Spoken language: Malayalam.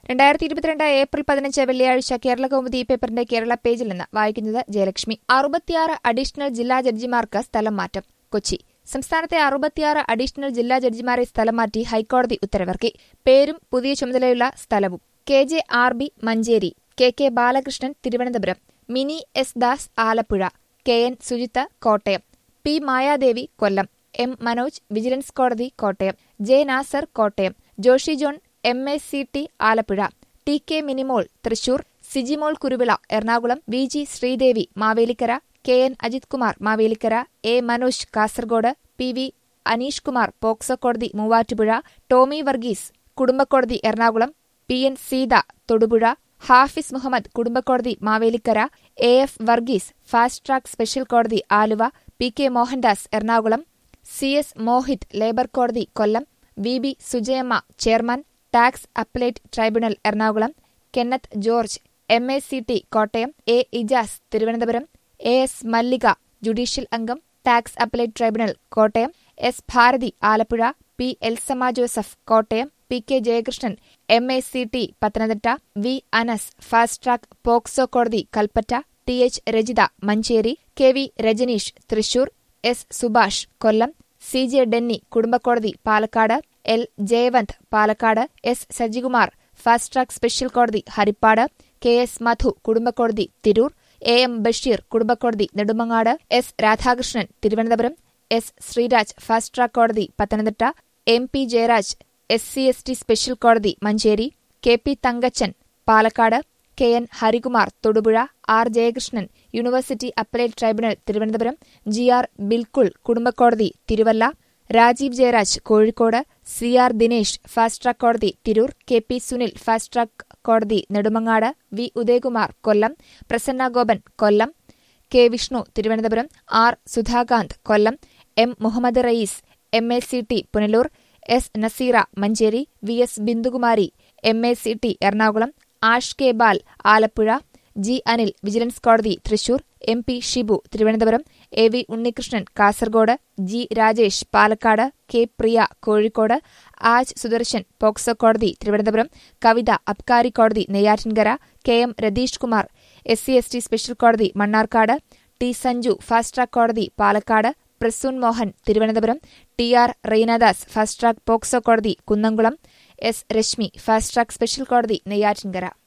രണ്ടായിരത്തി ഇരുപത്തിരണ്ട് ഏപ്രിൽ പതിനഞ്ച് വെള്ളിയാഴ്ച കേരള കൗമുദി പേപ്പറിന്റെ കേരള പേജിൽ നിന്ന് വായിക്കുന്നത് ജയലക്ഷ്മി അറുപത്തിയാറ് അഡീഷണൽ ജില്ലാ ജഡ്ജിമാർക്ക് സ്ഥലം മാറ്റം കൊച്ചി സംസ്ഥാനത്തെ അറുപത്തിയാറ് അഡീഷണൽ ജില്ലാ ജഡ്ജിമാരെ സ്ഥലം മാറ്റി ഹൈക്കോടതി ഉത്തരവിറക്കി പേരും പുതിയ ചുമതലയുള്ള സ്ഥലവും K J R B Manjeri K K Balakrishnan Thiruvananthapuram Mini S Das Alappuzha K N Sujith Kottayam P Mayadevi Kollam M Manoj vigilance കോടതി Kottayam J Nasar Kottayam Joshi John M A C T Alappuzha T K Minimol Thrissur Sijimol Kuruvila Ernakulam V G Sreedevi Mavelikkara K N Ajith Kumar Mavelikkara A Manoj Kasaragod P V Aneesh Kumar POCSO കോടതി മൂവാറ്റുപുഴ ടോമി വർഗീസ് കുടുംബക്കോടതി എറണാകുളം പി എൻ സീത തൊടുപുഴ ഹാഫിസ് മുഹമ്മദ് കുടുംബക്കോടതി Mavelikkara A F Varghese fast track special കോടതി Aluva P K Mohandas Ernakulam C S Mohith labour കോടതി Kollam V B Sujayamma chairman tax appellate tribunal Ernakulam Kenneth George M A C T Kottayam A Ijas Thiruvananthapuram A S Mallika judicial അംഗം tax appellate tribunal Kottayam S Bharathi Alappuzha P Elsamma Joseph Kottayam P K Jayakrishnan M A C T Pathanamthitta V Anas fast track POCSO കോടതി Kalpetta T H Rajitha Manjeri K V Rajaneesh Thrissur S Subhash Kollam C J Denny കുടുംബക്കോടതി Palakkad L Jayavanth Palakkad S Sajikumar fast track special കോടതി ഹരിപ്പാട് കെ എസ് മധു കുടുംബക്കോടതി തിരൂർ എ എം ബഷീർ കുടുംബക്കോടതി Nedumangad S Radhakrishnan Thiruvananthapuram S Sreeraj fast track കോടതി Pathanamthitta M P Jayaraj S C S T special കോടതി Manjeri K P Thankachan Palakkad K N Harikumar Thodupuzha R Jayakrishnan university appellate tribunal Thiruvananthapuram G R ബിൽക്കുൾ കുടുംബക്കോടതി Thiruvalla Rajeev Jayaraj Kozhikode C R Dinesh fast track കോടതി Tirur K P Sunil fast track കോടതി Nedumangad V Udayakumar Kollam Prasanna Gopan Kollam K Vishnu Thiruvananthapuram R Sudhakanth Kollam M Muhammad Rayees M A C T Punalur S Naseera Manjeri V S Bindukumari M A C T Ernakulam Ash K Bal Alappuzha G Anil vigilance കോടതി Thrissur M P Shibu Thiruvananthapuram A V Unnikrishnan Kasaragod G Rajesh Palakkad K Priya Kozhikode ആജ് സുദർശൻ പോക്സോ കോടതി തിരുവനന്തപുരം കവിത അബ്കാരി കോടതി Neyyattinkara K M Ratheesh Kumar S C S T special കോടതി Mannarkkad T Sanju fast track കോടതി Palakkad Prasoon Mohan Thiruvananthapuram T R Reenadas fast track POCSO കോടതി Kunnamkulam S Reshmi fast track special കോടതി നെയ്യാറ്റിൻകര